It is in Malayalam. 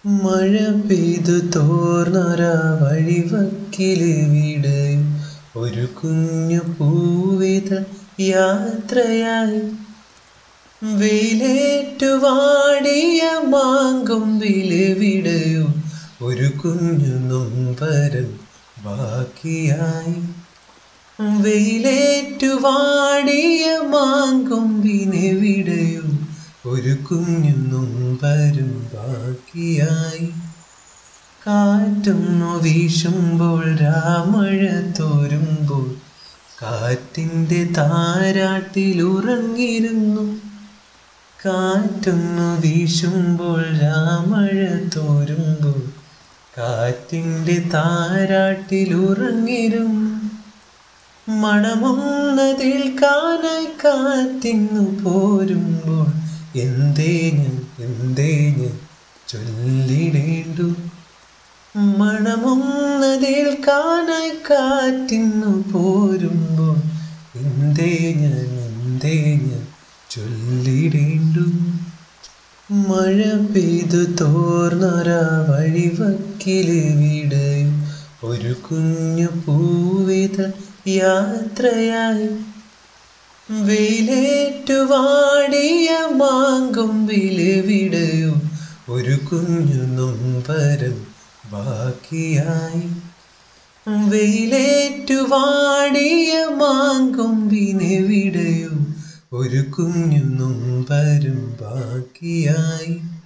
മഴ പെയ്തു തോർന്നൊര വഴിവക്കിലെവിടെ ഒരു കുഞ്ഞു പൂവിത യാത്രയായി വെയിലേറ്റു വാടിയ മാങ്കൊമ്പിലെവിടെയോ ഒരു കുഞ്ഞു നൊമ്പരം ബാക്കിയായി വെയിലേറ്റു വാടിയ മാങ്കൊമ്പിനെവിടെയോ ഒരു കുഞ്ഞു നൊമ്പരും ബാക്കിയായി കാറ്റൊന്നു വീശുമ്പോൾ രാമഴ തോരുമ്പോൾ കാറ്റിൻ്റെ താരാട്ടിലുറങ്ങിരുന്നു കാറ്റൊന്നു വീശുമ്പോൾ രാമഴ തോരുമ്പോൾ കാറ്റിൻ്റെ താരാട്ടിലുറങ്ങിരുന്നു മണമൊന്നതിൽ കാനായി കാറ്റിന്നു പോരുമ്പോൾ എന്തേ ഞാൻ എന്തേ ഞാൻ ചൊല്ലിടേണ്ടു മണമൊന്നതിൽ കാനായി കാറ്റിന്നു പോരുമ്പോൾ എന്തേ ഞാൻ എന്തേ ഞാൻ ചൊല്ലിടേണ്ടു മഴ പെയ്തു തോർന്നൊര വഴിവക്കിലെവിടെയും ഒരു കുഞ്ഞു പൂവിത യാത്രയായി വെയിലേറ്റു വാടിയ മാങ്കൊമ്പിലെവിടെയോ ഒരു കുഞ്ഞു നൊമ്പരം ബാക്കിയായി വെയിലേറ്റു വാടിയ മാങ്കൊമ്പിനെവിടെയോ ഒരു കുഞ്ഞു നൊമ്പരം ബാക്കിയായി